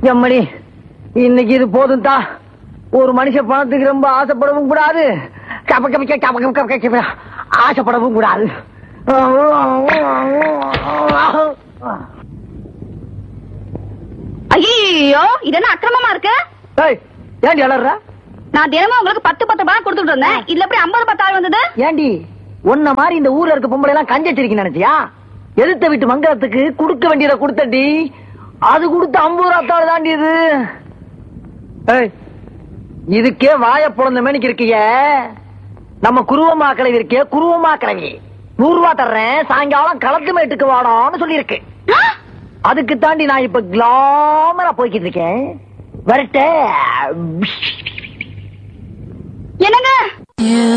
எம்மணி இன்னைக்கு இது போதும் தான் ஒரு மனுஷன் பணத்துக்கு ரொம்ப ஆசைப்படவும் கூடாது கப கப கப கப கப கப கப ஆசைப்படவும் கூடாது ஐயோ இது என்ன அக்கிரமமா இருக்கு ஏய் ஏண்டி அலற நான் தினமும் உங்களுக்கு பத்து பத்து ரூபாய் கொடுத்துட்டு இருந்தேன் இதுல எப்படி ஐம்பது பத்தாயிரம் வந்தது ஏண்டி உன்ன மாதிரி இந்த ஊர்ல இருக்க பொம்பளை எல்லாம் கஞ்சச்சிருக்கீங்க நினைச்சியா எதிர்த்த வீட்டு மங்களத்துக்கு கொடுக்க வேண்டியதை கொடுத்தடி அது கொடுத்த ஐம்பது ரூபாத்தாள் தாண்டி இது ஏய், இதுக்கே வாய புலந்த மேனிக்கு இருக்கிய நம்ம குருவமா கிளவி இருக்கே குருவமா கிளவி நூறு ரூபா தர்றேன் சாயங்காலம் களத்து மேட்டுக்கு வாடான்னு சொல்லியிருக்கு அதுக்கு தாண்டி நான் இப்ப கிளாமரா போய்கிட்டு இருக்கேன் வரட்டே என்னங்க